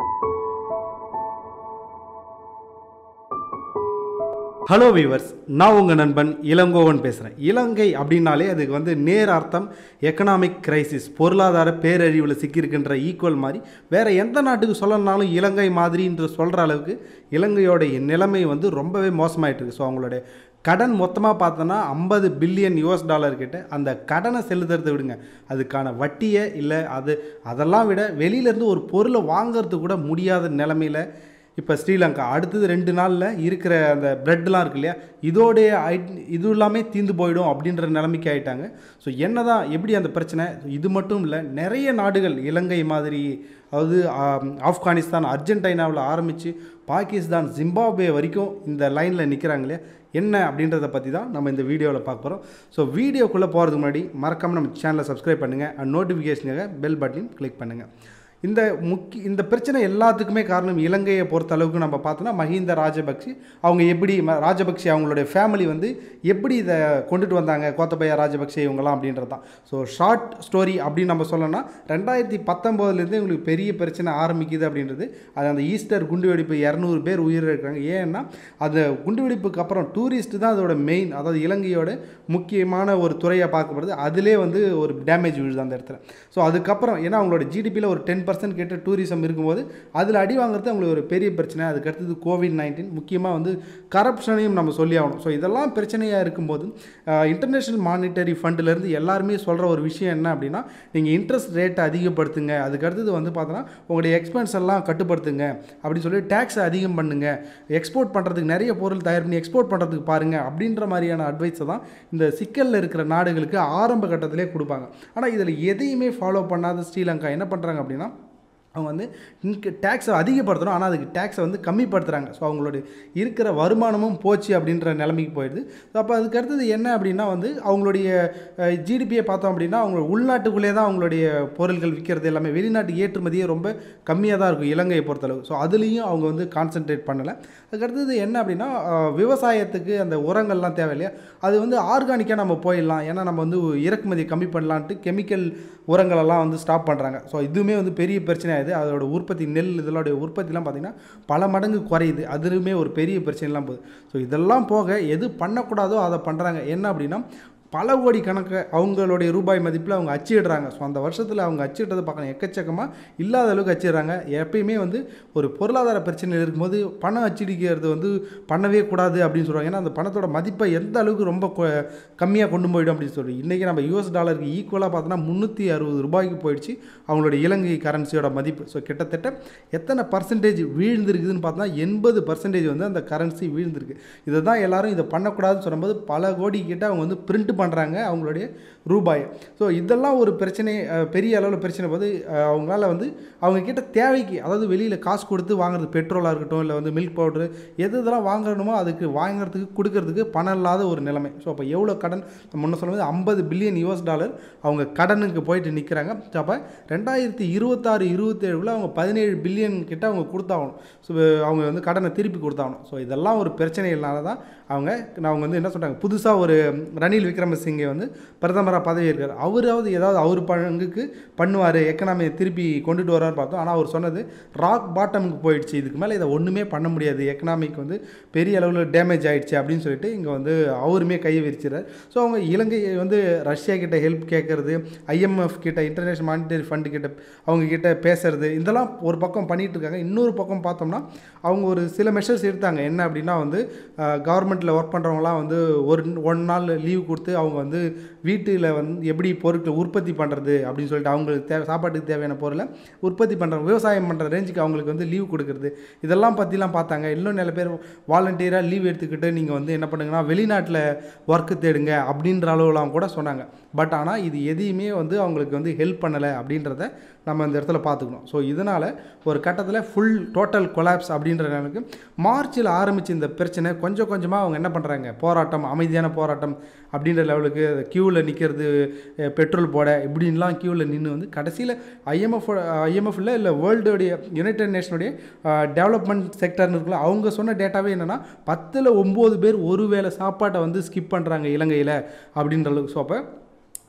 hello viewers நான் உங்கள் நண்பன் இளங்கோவன் பேசுகிறேன் இலங்கை அப்படின்னாலே அதுக்கு வந்து நேர் அர்த்தம் எக்கனாமிக் கிரைசிஸ் பொருளாதார பேரழிவில் சிக்கியிருக்கின்ற ஈக்குவல் மாதிரி வேறு எந்த நாட்டுக்கு சொல்லணும்னாலும் இலங்கை மாதிரின்ற சொல்கிற அளவுக்கு இலங்கையோடைய நிலைமை வந்து ரொம்பவே மோசமாயிட்டு இருக்கு ஸோ அவங்களுடைய கடன் மொத்தமாக பார்த்தோன்னா ஐம்பது பில்லியன் யூஎஸ் டாலர் கிட்ட அந்த கடனை செலுத்துறதை விடுங்க அதுக்கான வட்டியை இல்லை அது அதெல்லாம் விட வெளியிலேருந்து ஒரு பொருளை வாங்குறது கூட முடியாத நிலமையில் இப்போ ஸ்ரீலங்கா அடுத்தது ரெண்டு நாளில் இருக்கிற அந்த பிரெட்லாம் இருக்கு இல்லையா இதோடைய ஐ இது எல்லாமே தீந்து போயிடும் அப்படின்ற நிலைமைக்கு ஆயிட்டாங்க ஸோ என்ன தான் எப்படி அந்த பிரச்சனை இது மட்டும் இல்லை நிறைய நாடுகள் இலங்கை மாதிரி அதாவது ஆம், ஆப்கானிஸ்தான் அர்ஜென்டினாவில் ஆரம்பித்து பாகிஸ்தான் ஜிம்பாப்வே வரைக்கும் இந்த லைனில் நிற்கிறாங்க இல்லையா என்ன அப்படின்றத பற்றி தான் நம்ம இந்த வீடியோவில் பார்க்க போகிறோம் ஸோ வீடியோக்குள்ளே போகிறதுக்கு முன்னாடி மறக்காமல் நம்ம சேனலை சப்ஸ்கிரைப் பண்ணுங்கள் அண்ட் நோட்டிஃபிகேஷனுக்காக பெல் பட்டனையும் கிளிக் பண்ணுங்கள் இந்த முக்கிய இந்த பிரச்சனை எல்லாத்துக்குமே காரணம் இலங்கையை பொறுத்த அளவுக்கு நம்ம பார்த்தோன்னா மஹிந்த ராஜபக்ஷ அவங்க எப்படி ம- ராஜபக்ஷ அவங்களுடைய ஃபேமிலி வந்து எப்படி இதை கொண்டுட்டு வந்தாங்க கோத்தபய ராஜபக்ஷ இவங்கலாம் அப்படின்றது தான் ஸோ ஷார்ட் ஸ்டோரி அப்படின்னு நம்ம சொல்லணும்னா ரெண்டாயிரத்தி பத்தொம்போதுலேருந்து இவங்களுக்கு பெரிய பிரச்சனை ஆரம்பிக்குது அப்படின்றது அது அந்த ஈஸ்டர் குண்டுவெடிப்பு இரநூறு பேர் உயிரிழக்கிறாங்க ஏன்னா அந்த குண்டுவெடிப்புக்கு அப்புறம் டூரிஸ்ட் தான் அதோட மெயின் அதாவது இலங்கையோட முக்கியமான ஒரு துறையாக பார்க்கப்படுது அதிலே வந்து ஒரு டேமேஜ் விழுது அந்த இடத்துல ஸோ அதுக்கப்புறம் ஏன்னா அவங்களோட ஜிடிபியில் ஒரு டென் பர்சன்ட் கிட்ட டூரிசம் இருக்கும்போது அதில் அடி வாங்குறது அவங்களுக்கு ஒரு பெரிய பிரச்சனை அதுக்கு அடுத்தது கோவிட் நைன்டீன் முக்கியமாக வந்து கரப்ஷனையும் நம்ம சொல்லி ஆகணும் ஸோ இதெல்லாம் பிரச்சனையாக இருக்கும்போது இன்டர்நேஷ்னல் மானிட்டரி ஃபண்டிலேருந்து எல்லாருமே சொல்கிற ஒரு விஷயம் என்ன அப்படின்னா நீங்கள் இன்ட்ரெஸ்ட் ரேட்டை அதிகப்படுத்துங்க அதுக்கு அடுத்தது வந்து பார்த்தோன்னா உங்களுடைய எக்ஸ்பென்ஸ் எல்லாம் கட்டுப்படுத்துங்க அப்படின்னு சொல்லி டேக்ஸை அதிகம் பண்ணுங்க எக்ஸ்போர்ட் பண்ணுறதுக்கு நிறைய பொருள் தயார் பண்ணி எக்ஸ்போர்ட் பண்ணுறதுக்கு பாருங்க அப்படின்ற மாதிரியான அட்வைஸை தான் இந்த சிக்கலில் இருக்கிற நாடுகளுக்கு ஆரம்ப கட்டத்திலே கொடுப்பாங்க ஆனால் இதில் எதையுமே ஃபாலோ பண்ணாத ஸ்ரீலங்கா என்ன பண்ணுறாங்க அப்படின்னா அவங்க வந்து இன்க டேக்ஸை அதிகப்படுத்தணும் ஆனால் அதுக்கு டேக்ஸை வந்து கம்மிப்படுத்துகிறாங்க ஸோ அவங்களுடைய இருக்கிற வருமானமும் போச்சு அப்படின்ற நிலைமைக்கு போயிடுது ஸோ அப்போ அதுக்கு அடுத்தது என்ன அப்படின்னா வந்து அவங்களுடைய ஜிடிபியை பார்த்தோம் அப்படின்னா அவங்க உள்நாட்டுக்குள்ளே தான் அவங்களுடைய பொருட்கள் விற்கிறது எல்லாமே வெளிநாட்டு ஏற்றுமதியே ரொம்ப கம்மியாக தான் இருக்கும் இலங்கையை பொறுத்தளவு ஸோ அதுலேயும் அவங்க வந்து கான்சென்ட்ரேட் பண்ணலை அதுக்கு அடுத்தது என்ன அப்படின்னா அஹ், விவசாயத்துக்கு அந்த உரங்கள்லாம் தேவை இல்லையா அது வந்து ஆர்கானிக்காக நம்ம போயிடலாம் ஏன்னா நம்ம வந்து இறக்குமதி கம்மி பண்ணலான்ட்டு கெமிக்கல் உரங்களெல்லாம் வந்து ஸ்டாப் பண்ணுறாங்க ஸோ இதுவுமே வந்து பெரிய பிரச்சனை ஆகுது அதோட உற்பத்தி நெல் இதோடைய உற்பத்திலாம் பார்த்திங்கன்னா பல மடங்கு குறையுது அதுவுமே ஒரு பெரிய பிரச்சனைலாம் போகுது ஸோ இதெல்லாம் போக எது பண்ணக்கூடாதோ அதை பண்ணுறாங்க என்ன அப்படின்னா பல கோடி கணக்கு அவங்களுடைய ரூபாய் மதிப்பில் அவங்க அச்சிடுறாங்க ஸோ அந்த வருஷத்தில் அவங்க அச்சிட்டதை பார்க்கணும் எக்கச்சக்கமாக இல்லாத அளவுக்கு அச்சிடுறாங்க எப்பயுமே வந்து ஒரு பொருளாதார பிரச்சனையில் இருக்கும்போது பணம் அச்சிடிக்கிறது வந்து பண்ணவே கூடாது அப்படின்னு சொல்கிறாங்க ஏன்னா அந்த பணத்தோட மதிப்பை எந்த அளவுக்கு ரொம்ப கம்மியாக கொண்டு போயிடும் அப்படின்னு சொல்லி இன்றைக்கி நம்ம யூஎஸ் டாலருக்கு ஈக்குவலாக பார்த்தோன்னா முந்நூற்றி அறுபது ரூபாய்க்கு போயிடுச்சு அவங்களோட இலங்கை கரன்சியோட மதிப்பு ஸோ கிட்டத்தட்ட எத்தனை பர்சன்டேஜ் வீழ்ந்திருக்குதுன்னு பார்த்தா எண்பது பர்சன்டேஜ் வந்து அந்த கரன்சி வீழ்ந்திருக்கு இதை தான் எல்லாரும் இதை பண்ணக்கூடாதுன்னு சொல்லும்போது பல கோடி கிட்ட அவங்க வந்து பிரிண்ட் பண்ணுறாங்க அவங்களுடைய ரூபாயை ஸோ இதெல்லாம் ஒரு பிரச்சனை அஹ், பெரிய அளவில் பிரச்சனை போது அஹ், அவங்களால வந்து அவங்க கிட்ட தேவைக்கு அதாவது வெளியில் காசு கொடுத்து வாங்குறது பெட்ரோலாக இருக்கட்டும் இல்லை வந்து மில்க் பவுடரு எது இதெல்லாம் வாங்கணுமோ அதுக்கு வாங்குறதுக்கு கொடுக்கறதுக்கு பணம் இல்லாத ஒரு நிலைமை ஸோ அப்போ எவ்வளோ கடன் முன்ன சொல்லும்போது ஐம்பது பில்லியன் யூஎஸ் டாலர் அவங்க கடனுக்கு போயிட்டு நிற்கிறாங்க ஸோ அப்போ ரெண்டாயிரத்தி இருபத்தாறு இருபத்தேழுல அவங்க பதினேழு பில்லியன் கிட்ட அவங்க கொடுத்தாகணும் ஸோ அவங்க வந்து கடனை திருப்பி கொடுத்தாகணும் ஸோ இதெல்லாம் ஒரு பிரச்சனைகள்னால தான் அவங்க அவங்க வந்து என்ன சொல்கிறாங்க புதுசாக ஒரு ரணில் விக்ரமசிங்கே வந்து பிரதமராக பதவி இருக்கார் அவராவது ஏதாவது அவர் பங்குக்கு பண்ணுவார் எக்கனாமியை திருப்பி கொண்டுட்டு வரார் பார்த்தோம் ஆனால் அவர் சொன்னது ராக் பாட்டமுக்கு போயிடுச்சு இதுக்கு மேலே இதை ஒன்றுமே பண்ண முடியாது எக்கனாமிக் வந்து பெரிய அளவில் டேமேஜ் ஆயிடுச்சு அப்படின்னு சொல்லிட்டு இங்கே வந்து அவருமே கையை விரிச்சிறார் ஸோ அவங்க இலங்கை வந்து ரஷ்யா கிட்ட ஹெல்ப் கேட்கறது ஐஎம்எஃப் கிட்ட இன்டர்நேஷனல் மானிட்டரி ஃபண்டு கிட்ட அவங்க கிட்ட பேசுறது இதெல்லாம் ஒரு பக்கம் பண்ணிட்டு இருக்காங்க இன்னொரு பக்கம் பார்த்தோம்னா அவங்க ஒரு சில மெஷர்ஸ் எடுத்தாங்க என்ன அப்படின்னா வந்து கவர்மெண்ட்டில் ஒர்க் பண்ணுறவங்களாம் வந்து ஒரு ஒன் நாள் லீவ் கொடுத்து அவங்க வந்து வீட்டில் வந்து எப்படி பொருட்கள் உற்பத்தி பண்ணுறது அப்படின்னு சொல்லிட்டு அவங்களுக்கு தேவை சாப்பாட்டுக்கு தேவையான பொருளை உற்பத்தி பண்ணுற விவசாயம் பண்ணுற ரேஞ்சுக்கு அவங்களுக்கு வந்து லீவ் கொடுக்குறது இதெல்லாம் பற்றிலாம் பார்த்தாங்க இன்னும் நிறைய பேர் வாலண்டியராக லீவ் எடுத்துக்கிட்டு நீங்கள் வந்து என்ன பண்ணுங்கன்னா வெளிநாட்டில் ஒர்க்கு தேடுங்க அப்படின்ற அளவுலாம் கூட சொன்னாங்க பட் ஆனால் இது எதையுமே வந்து அவங்களுக்கு வந்து ஹெல்ப் பண்ணலை அப்படின்றத நம்ம இந்த இடத்துல பார்த்துக்கணும் ஸோ இதனால் ஒரு கட்டத்தில் ஃபுல் டோட்டல் கொலாப்ஸ் அப்படின்ற நிலைமைக்கு மார்ச்சில் ஆரம்பித்த இந்த பிரச்சனை கொஞ்சம் கொஞ்சமாக அவங்க என்ன பண்ணுறாங்க போராட்டம் அமைதியான போராட்டம் அப்படின்ற லெவலுக்கு க்யூவில் நிற்கிறது பெட்ரோல் போட இப்படின்லாம் க்யூவில் நின்று வந்து கடைசியில் ஐஎம்எஃப் ஐஎம்எஃப்ல இல்லை வேர்ல்டுடைய யுனைடெட் நேஷனுடைய டெவலப்மெண்ட் செக்டர்னு இருக்குல்ல அவங்க சொன்ன டேட்டாவே என்னென்னா பத்தில் ஒம்பது பேர் ஒரு வேளை சாப்பாட்டை வந்து ஸ்கிப் பண்ணுறாங்க இலங்கையில் அப்படின்ற அளவுக்கு ஸோ அப்போ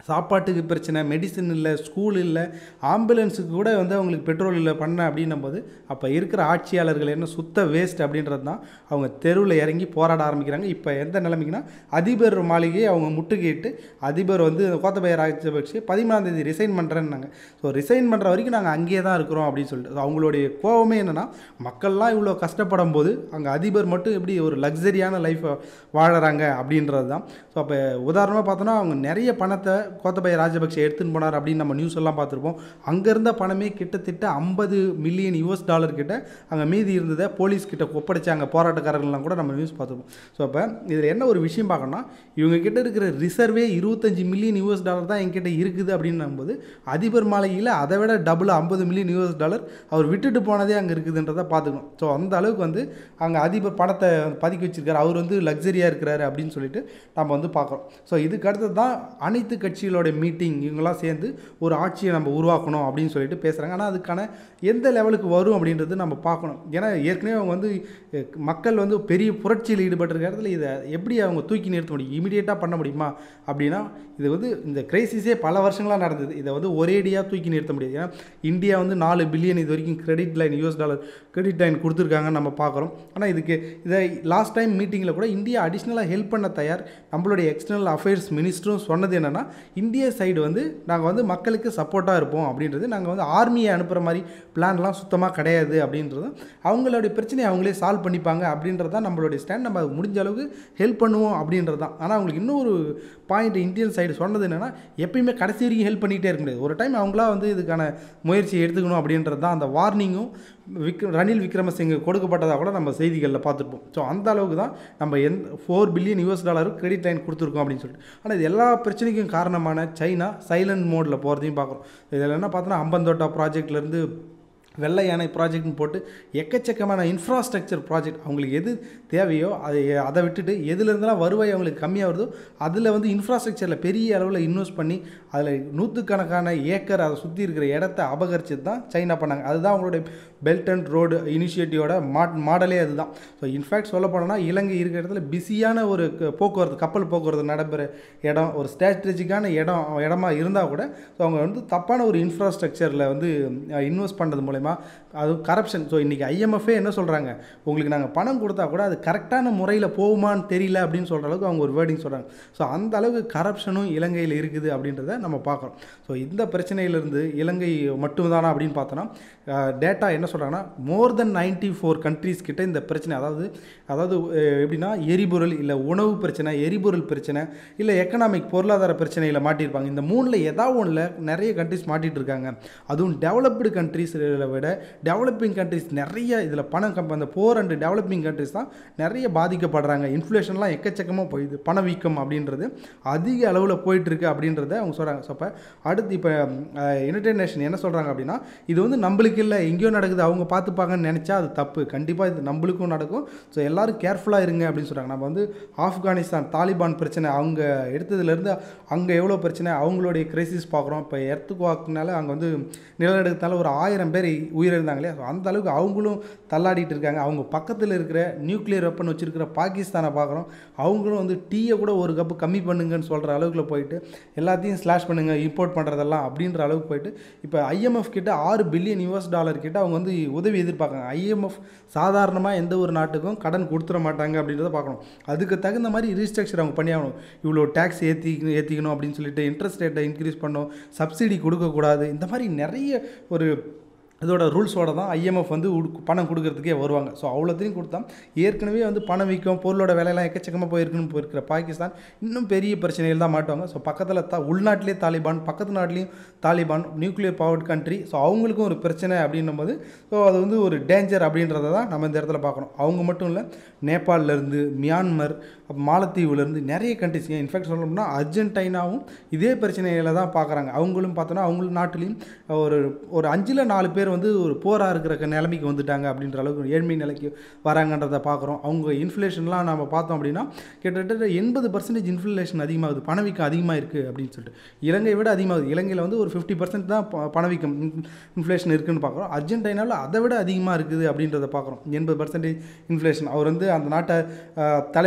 சாப்பாட்டுக்கு பிரச்சனை மெடிசன் இல்லை ஸ்கூல் இல்லை ஆம்புலன்ஸுக்கு கூட வந்து அவங்களுக்கு பெட்ரோல் இல்லை பண்ண அப்படின்னும் போது அப்போ இருக்கிற ஆட்சியாளர்கள் என்ன சுத்த வேஸ்ட் அப்படின்றது தான் அவங்க தெருவில் இறங்கி போராட ஆரம்பிக்கிறாங்க இப்போ எந்த நிலைமைக்குன்னா அதிபர் மாளிகையை அவங்க முட்டுக்கிட்டு அதிபர் வந்து கோத்தபய ராஜபக்ஷே பதிமூணாம் தேதி ரிசைன் பண்ணுறேன்னாங்க ஸோ ரிசைன் பண்ணுற வரைக்கும் நாங்கள் அங்கேயே தான் இருக்கிறோம் அப்படின்னு சொல்லிட்டு So அவங்களுடைய கோவமே என்னென்னா மக்கள்லாம் இவ்வளோ கஷ்டப்படும் போது அங்கே அதிபர் மட்டும் எப்படி ஒரு லக்ஸரியான லைஃப்பை வாழறாங்க அப்படின்றது தான் ஸோ அப்போ உதாரணமாக பார்த்தோன்னா அவங்க நிறைய பணத்தை கோத்தபய ராஜபக்ஷ எடுத்துன்னு போனார் அப்படின்னு நம்ம நியூஸ் எல்லாம் பார்த்துருப்போம் அங்கே இருந்த பணமே கிட்டத்தட்ட ஐம்பது மில்லியன் யூஎஸ் டாலர் கிட்ட அங்கே மீதி இருந்ததை போலீஸ் கிட்ட ஒப்படைச்சாங்க போராட்டக்காரர்கள்லாம் கூட நம்ம நியூஸ் பார்த்துருப்போம் ஸோ அப்போ இதில் என்ன ஒரு விஷயம் பார்க்கணும்னா இவங்க கிட்ட இருக்கிற ரிசர்வே இருபத்தஞ்சு மில்லியன் யூஎஸ் டாலர் தான் என்கிட்ட இருக்குது அப்படின்னும்போது அதிபர் மாளிகையில் அதை விட டபுள் ஐம்பது மில்லியன் யூஎஸ் டாலர் அவர் விட்டுட்டு போனதே அங்கே இருக்குதுன்றதை பார்த்துக்கணும் ஸோ அந்த அளவுக்கு வந்து அங்கே அதிபர் பணத்தை பதுக்கி வச்சிருக்காரு அவர் வந்து லக்ஸரியாக இருக்கிறாரு அப்படின்னு சொல்லிட்டு நம்ம வந்து பார்க்குறோம் ஸோ இதுக்கு அடுத்தது தான் அனைத்து கட்சிகளோட மீட்டிங் இவங்கெல்லாம் சேர்ந்து ஒரு ஆட்சியை நம்ம உருவாக்கணும் அப்படின்னு சொல்லிட்டு பேசுகிறாங்க ஆனால் அதுக்கான எந்த லெவலுக்கு வரும் அப்படின்றது நம்ம பார்க்கணும் ஏன்னா ஏற்கனவே அவங்க வந்து அஹ், மக்கள் வந்து பெரிய புரட்சியில் ஈடுபட்டிருக்க இடத்துல இதை எப்படி அவங்க தூக்கி நிறுத்த முடியும் இமீடியட்டாக பண்ண முடியுமா அப்படின்னா இது வந்து இந்த கிரைசிஸே பல வருஷங்களாக நடந்தது இதை வந்து ஒரேடியாக தூக்கி நிறுத்த முடியாது ஏன்னா இந்தியா வந்து நாலு பில்லியன் இது வரைக்கும் credit line US dollar credit line கொடுத்துருக்காங்கன்னு நம்ம பார்க்குறோம் ஆனால் இதுக்கு இதை லாஸ்ட் டைம் மீட்டிங்கில் கூட இந்தியா அடிஷ்னலாக ஹெல்ப் பண்ண தயார் நம்மளுடைய எக்ஸ்டர்னல் அஃபேர்ஸ் மினிஸ்டரும் சொன்னது என்னென்னா இந்திய சைடு வந்து நாங்கள் வந்து மக்களுக்கு சப்போர்ட்டாக இருப்போம் அப்படின்றது நாங்கள் வந்து ஆர்மியை அனுப்புகிற மாதிரி பிளான்லாம் சுத்தமாக கிடையாது அப்படின்றது அவங்களுடைய பிரச்சனையை அவங்களே சால்வ் பண்ணிப்பாங்க அப்படின்றது தான் நம்மளுடைய ஸ்டாண்ட் நம்ம முடிஞ்ச அளவுக்கு ஹெல்ப் பண்ணுவோம் அப்படின்றது தான் ஆனால் அவங்களுக்கு இன்னொரு பாயிண்ட் இந்தியன் சைடு சொன்னது என்னென்னா எப்பயுமே கடைசி வரைக்கும் ஹெல்ப் பண்ணிகிட்டே இருக்க முடியாது ஒரு டைம் அவங்களா வந்து இதுக்கான முயற்சி எடுத்துக்கணும் அப்படின்றது தான் அந்த வார்னிங்கும் விக் ரணில் விக்ரமசிங்க கொடுக்கப்பட்டதாக கூட நம்ம செய்திகளில் பார்த்துருப்போம் ஸோ அந்த அளவுக்கு தான் நம்ம எந்த ஃபோர் பில்லியன் யூஎஸ் டாலருக்கு கிரெடிட் லைன் கொடுத்துருக்கோம் அப்படின்னு சொல்லிட்டு ஆனால் இது எல்லா பிரச்சனைக்கும் காரணமான சைனா சைலண்ட் மோடில் போகிறதையும் பார்க்குறோம் இதில் என்ன பார்த்தோன்னா அம்பந்தோட்டா ப்ராஜெக்ட்லேருந்து வெள்ளை யானை ப்ராஜெக்ட்னு போட்டு எக்கச்சக்கமான இன்ஃப்ராஸ்ட்ரக்சர் ப்ராஜெக்ட் அவங்களுக்கு எது தேவையோ அதை அதை விட்டுட்டு எதுலேருந்துலாம் வருவாய் அவங்களுக்கு கம்மியாக வருதோ அதில் வந்து இன்ஃப்ராஸ்ட்ரக்சரில் பெரிய அளவில் இன்வெஸ்ட் பண்ணி அதில் நூற்றுக்கணக்கான ஏக்கர் அதை சுற்றி இருக்கிற இடத்த அபகரிச்சு தான் சைனா பண்ணாங்க அதுதான் அவங்களுடைய பெல்ட் அண்ட் ரோடு இனிஷியேட்டிவோட மா மாடலே அதுதான் ஸோ இன்ஃபேக்ட் சொல்ல போனோம்னா இலங்கை இருக்கிற இடத்துல பிஸியான ஒரு க- போக்குவரத்து கப்பல் போக்குவரத்து நடைபெற இடம் ஒரு ஸ்ட்ராட்டஜிக்கான இடம் இடமா இருந்தால் கூட ஸோ அவங்க வந்து தப்பான ஒரு இன்ஃப்ராஸ்ட்ரக்சரில் வந்து இன்வெஸ்ட் பண்ணுறது மூலயமா அது கரப்ஷன் ஸோ இன்றைக்கி ஐஎம்எஃபே என்ன சொல்கிறாங்க உங்களுக்கு நாங்கள் பணம் கொடுத்தா கூட அது கரெக்டான முறையில் போகுமான்னு தெரியல அப்படின்னு சொல்கிற அளவுக்கு அவங்க ஒரு வேர்டிங் சொல்கிறாங்க ஸோ அந்த அளவுக்கு கரப்ஷனும் இலங்கையில் இருக்குது அப்படின்றத நம்ம பார்க்குறோம் ஸோ இந்த பிரச்சனையிலிருந்து இலங்கை மட்டும்தானா அப்படின்னு பார்த்தோன்னா டேட்டா என்ன சொல்கிறாங்கன்னா more than ninety four countries கிட்ட இந்த பிரச்சனை அதாவது அதாவது அஹ், எப்படின்னா எரிபொருள் இல்லை உணவு பிரச்சனை எரிபொருள் பிரச்சனை இல்லை எக்கனாமிக் பொருளாதார பிரச்சனையில் மாட்டியிருப்பாங்க இந்த மூணில் ஏதாவது ஒன்றில் நிறைய கண்ட்ரிஸ் மாட்டிட்டு இருக்காங்க அதுவும் டெவலப்டு கண்ட்ரீஸில் விட டெவலப்பிங் கண்ட்ரிஸ் நிறைய இதில் பணம் கம்ப அந்த போர் அண்ட் டெவலப்பிங் கண்ட்ரிஸ் தான் நிறைய பாதிக்கப்படுறாங்க இன்ஃப்ளேஷன்லாம் எக்கச்சக்கமாக போயிடுது பணவீக்கம் அப்படின்றது அதிக அளவில் போயிட்டுருக்கு அப்படின்றத அவங்க சொல்கிறாங்க ஸோ அப்போ அடுத்து இப்போ யுனைடெட் நேஷன் என்ன சொல்கிறாங்க அப்படின்னா இது வந்து நம்மளுக்கு இல்லை எங்கேயோ நடக்குது அவங்க பார்த்துப்பாங்கன்னு நினச்சா அது தப்பு கண்டிப்பாக இது நம்மளுக்கும் நடக்கும் ஸோ எல்லாரும் கேர்ஃபுல்லாக இருங்க அப்படின்னு சொல்கிறாங்க நம்ம வந்து ஆப்கானிஸ்தான் தாலிபான் பிரச்சனை அவங்க எடுத்ததுலேருந்து அங்கே எவ்வளோ பிரச்சனை அவங்களுடைய கிரைசிஸ் பார்க்குறோம் இப்போ எர்த்துக்கு வாக்குனால அங்கே வந்து நிலநடுக்கத்தால் ஒரு ஆயிரம் பேர் உயிரிழந்தாங்க இல்லையா ஸோ அந்த அளவுக்கு அவங்களும் தள்ளாடிட்டு இருக்காங்க அவங்க பக்கத்தில் இருக்கிற நியூக்ளியர் வெப்பன் வச்சிருக்கிற பாகிஸ்தானை பார்க்குறோம் அவங்களும் வந்து டீயை கூட ஒரு கப்பு கம்மி பண்ணுங்கன்னு சொல்கிற அளவுக்குள்ள போயிட்டு எல்லாத்தையும் ஸ்லாஷ் பண்ணுங்க இம்போர்ட் பண்ணுறதெல்லாம் அப்படின்ற அளவுக்கு போயிட்டு இப்போ ஐஎம்எஃப் கிட்ட ஆறு பில்லியன் யூஎஸ் டாலர் கிட்ட அவங்க வந்து உதவி எதிர்பார்க்காங்க ஐஎம்எஃப் சாதாரணமாக எந்த ஒரு நாட்டுக்கும் கடன் கொடுத்துட மாட்டாங்க அப்படின்றத பார்க்கணும் அதுக்கு தகுந்த மாதிரி ரீஸ்ட்ரக்சர் அவங்க பண்ணி ஆகணும் இவ்வளோ டேக்ஸ் ஏற்றி ஏற்றிக்கணும் அப்படின்னு சொல்லிட்டு இன்ட்ரெஸ்ட் ரேட்டை இன்க்ரீஸ் பண்ணணும் சப்சிடி கொடுக்கக்கூடாது இந்த மாதிரி நிறைய ஒரு இதோட ரூல்ஸோட தான் ஐஎம்எஃப் வந்து உடுக்கு- பணம் கொடுக்கறதுக்கே வருவாங்க ஸோ அவ்வளோத்தையும் கொடுத்தா ஏற்கனவே வந்து பணம் விற்கும் பொருளோட விலையெல்லாம் எக்கச்சக்கமாக போயிருக்குன்னு போயிருக்கிற பாகிஸ்தான் இன்னும் பெரிய பிரச்சனைகள் தான் மாட்டுவாங்க ஸோ பக்கத்தில் தா உள்நாட்டிலே தாலிபான் பக்கத்து நாட்டிலையும் Taliban nuclear powered country so அவங்களுக்கும் ஒரு பிரச்சனை அப்படின்னும் போது ஸோ அது வந்து ஒரு டேஞ்சர் அப்படின்றத தான் நம்ம இந்த இடத்துல பார்க்கணும் அவங்க மட்டும் இல்லை நேபாளிலேருந்து மியான்மர் அப்ப மாலத்தீவுலேருந்து நிறைய கண்ட்ரிஸ் இன்ஃபேக்ட் சொல்லணும்னா அர்ஜென்டைனாவும் இதே பிரச்சனைகளை தான் பார்க்குறாங்க அவங்களும் பார்த்தோன்னா அவங்களும் நாட்டிலையும் ஒரு ஒரு அஞ்சில் நாலு பேர் வந்து ஒரு போராக இருக்கிற நிலைமைக்கு வந்துட்டாங்க அப்படின்ற அளவுக்கு ஏழ்மை நிலைக்கு வராங்கன்றதை பார்க்குறோம் அவங்க இன்ஃப்ளேஷன்லாம் நம்ம பார்த்தோம் அப்படின்னா கிட்டத்தட்ட எண்பது பர்சன்டேஜ் இன்ஃப்ளேஷன் அதிகமாகுது பணவீக்கம் அதிகமாக இருக்குது அப்படின்னு சொல்லிட்டு இலங்கையை விட அதிகமாகுது இலங்கையில் வந்து ஒரு ஃபிஃப்டி பர்சன்ட் தான் ப- பணவீக்கம் இன்ஃப்ளேஷன் இருக்குன்னு பார்க்குறோம் அர்ஜென்டைனாவில் அதை விட அதிகமாக இருக்குது அப்படின்றத பார்க்குறோம் எண்பது பர்சன்டேஜ் இன்ஃப்ளேஷன் அவர் வந்து அந்த நாட்டை அஹ், தலைவர்லாம் பேச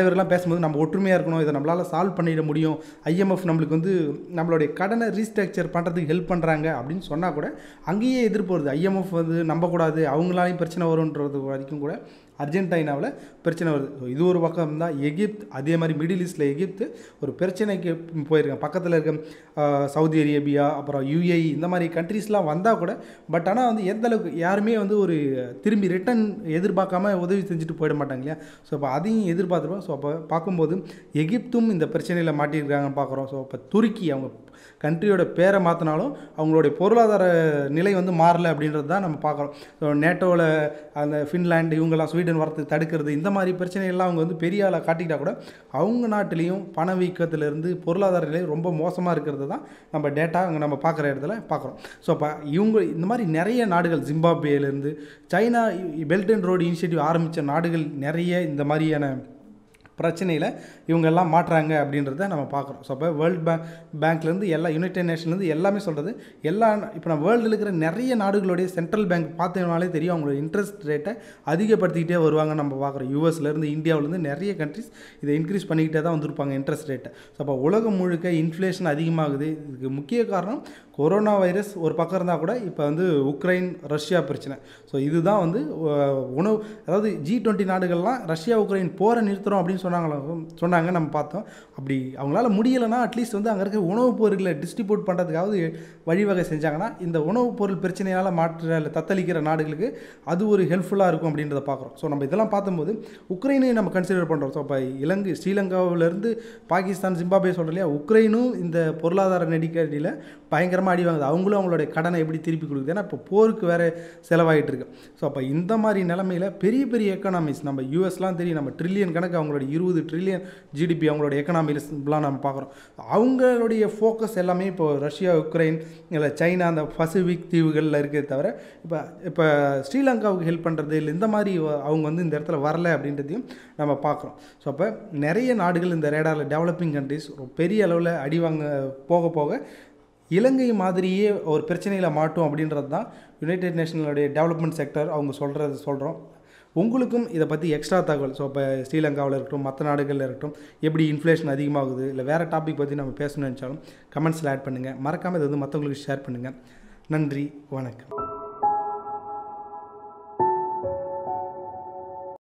பேசும்போது நம்ம ஒற்றுமையாக இருக்கணும் இதை நம்மளால் சால்வ் பண்ணிட முடியும் ஐஎம்எஃப் நம்மளுக்கு வந்து நம்மளுடைய கடனை ரீஸ்ட்ரக்சர் பண்ணுறதுக்கு ஹெல்ப் பண்ணுறாங்க அப்படின்னு சொன்னால் கூட அங்கேயே எதிர்ப்பு வருது ஐஎம்எஃப் வந்து நம்பக்கூடாது அவங்களாலையும் பிரச்சனை வரும்ன்றது வரைக்கும் கூட அர்ஜென்டைனாவில் பிரச்சனை வருது ஸோ இது ஒரு பக்கம் தான் எகிப்த் அதே மாதிரி மிடில் ஈஸ்டில் எகிப்து ஒரு பிரச்சனைக்கு போயிருக்கேன் பக்கத்தில் இருக்க ஆஹ், சவுதி அரேபியா அப்புறம் யுஏஇ இந்த மாதிரி கண்ட்ரீஸ்லாம் வந்தால் கூட பட் ஆனால் வந்து எந்த அளவுக்கு யாருமே வந்து ஒரு திரும்பி ரிட்டன் எதிர்பார்க்காம உதவி செஞ்சுட்டு போயிட மாட்டாங்க இல்லையா ஸோ அப்போ அதையும் எதிர்பார்த்துருப்போம் ஸோ அப்போ பார்க்கும்போது எகிப்தும் இந்த பிரச்சனையில் மாட்டியிருக்காங்கன்னு பார்க்குறோம் ஸோ அப்போ துருக்கி அவங்க கண்ட்ரியோட பேரை மாற்றினாலும் அவங்களுடைய பொருளாதார நிலை வந்து மாறல அப்படின்றது தான் நம்ம பார்க்குறோம் ஸோ நேட்டோவில் அந்த ஃபின்லாண்டு இவங்கெல்லாம் ஸ்வீடன் வரத்துக்கு தடுக்கிறது இந்த மாதிரி பிரச்சனைகள்லாம் அவங்க வந்து பெரிய ஆளாக காட்டிக்கிட்டா கூட அவங்க நாட்டிலையும் பணவீக்கத்திலிருந்து பொருளாதார நிலை ரொம்ப மோசமாக இருக்கிறது தான் நம்ம டேட்டா அங்கே நம்ம பார்க்குற இடத்துல பார்க்குறோம் ஸோ அப்போ இவங்க இந்த மாதிரி நிறைய நாடுகள் ஜிம்பாப்வேலேருந்து China belt and road initiative ஆரம்பித்த நாடுகள் நிறைய இந்த மாதிரியான பிரச்சனையில் இவங்க எல்லாம் மாட்டுறாங்க அப்படின்றத நம்ம பார்க்குறோம் ஸோ அப்போ வேர்ல்டு பேங்க் பேங்க்லேருந்து எல்லா யுனைடெட் நேஷன்லேருந்து எல்லாமே சொல்கிறது எல்லா இப்போ நம்ம வேர்ல்டில் இருக்கிற நிறைய நாடுகளுடைய சென்ட்ரல் பேங்க் பார்த்தோம்னாலே தெரியும் அவங்களோட இன்ட்ரெஸ்ட் ரேட்டை அதிகப்படுத்திக்கிட்டே வருவாங்க நம்ம பார்க்குறோம் யூஎஸ்லேருந்து இந்தியாவிலேருந்து நிறைய கண்ட்ரிஸ் இதை இன்க்ரீஸ் பண்ணிக்கிட்டே தான் வந்திருப்பாங்க இன்ட்ரெஸ்ட் ரேட்டை ஸோ அப்போ உலகம் முழுக்க இன்ஃப்ளேஷன் அதிகமாகுது இதுக்கு முக்கிய காரணம் கொரோனா வைரஸ் ஒரு பக்கம் இருந்தால் கூட இப்போ வந்து உக்ரைன் ரஷ்யா பிரச்சனை ஸோ இதுதான் வந்து அஹ், உணவு அதாவது ஜி டுவெண்ட்டி நாடுகள்லாம் ரஷ்யா உக்ரைன் போரை நிறுத்துறோம் அப்படின்னு சொன்னாங்களோ சொன்னாங்க நம்ம பார்த்தோம் அப்படி அவங்களால முடியலைன்னா அட்லீஸ்ட் வந்து அங்கே இருக்க உணவுப் பொருட்களை டிஸ்ட்ரிபியூட் பண்ணுறதுக்காவது வழிவகை செஞ்சாங்கன்னா இந்த உணவுப் பொருள் பிரச்சனையால் மாற்ற இல்லை தத்தளிக்கிற நாடுகளுக்கு அது ஒரு ஹெல்ப்ஃபுல்லாக இருக்கும் அப்படின்றத பார்க்குறோம் ஸோ நம்ம இதெல்லாம் பார்க்கும்போது உக்ரைனையும் நம்ம கன்சிடர் பண்ணுறோம் ஸோ இப்போ இலங்கை ஸ்ரீலங்காவிலேருந்து பாகிஸ்தான் ஜிம்பாபே சொல்கிறோம் இல்லையா உக்ரைனும் இந்த பொருளாதார நெருக்கடியில் பயங்கரமாக அடி வாங்குது அவங்களும் அவங்களுடைய கடனை எப்படி திருப்பி கொடுக்குது ஏன்னா இப்போ போருக்கு வேறு செலவாயிட்டு இருக்கு ஸோ அப்போ இந்த மாதிரி நிலமையில் பெரிய பெரிய எக்கனாமிஸ் நம்ம யூஎஸ்லாம் தெரியும் நம்ம ட்ரில்லியன் கணக்கு அவங்களோட இருபது ட்ரில்லியன் ஜிடிபி அவங்களோட எக்கனாமிஸ்லாம் நம்ம பார்க்குறோம் அவங்களுடைய ஃபோக்கஸ் எல்லாமே இப்போ ரஷ்யா உக்ரைன் இல்லை சைனா அந்த பசிபிக் தீவுகளில் இருக்கிறத தவிர இப்போ இப்போ ஸ்ரீலங்காவுக்கு ஹெல்ப் பண்ணுறது இல்லை இந்த மாதிரி அவங்க வந்து இந்த இடத்துல வரல அப்படின்றதையும் நம்ம பார்க்குறோம் ஸோ அப்போ நிறைய நாடுகள் இந்த ரேடாரில் டெவலப்பிங் கண்ட்ரிஸ் பெரிய அளவில் அடி வாங்க போக போக இலங்கை மாதிரியே ஒரு பிரச்சனையில் மாட்டும் அப்படின்றது தான் யுனைடெட் நேஷனலுடைய டெவலப்மெண்ட் செக்டர் அவங்க சொல்கிறது சொல்கிறோம் உங்களுக்கும் இதை பற்றி எக்ஸ்ட்ரா தகவல் ஸோ இப்போ ஸ்ரீலங்காவில் இருக்கட்டும் மற்ற நாடுகளில் இருக்கட்டும் எப்படி இன்ஃப்ளேஷன் அதிகமாகுது இல்லை வேறு டாபிக் பற்றி நம்ம பேசணும்னு நினச்சாலும் கமெண்ட்ஸில் ஆட் பண்ணுங்கள் மறக்காமல் இதை வந்து மற்றவங்களுக்கு ஷேர் பண்ணுங்கள் நன்றி வணக்கம்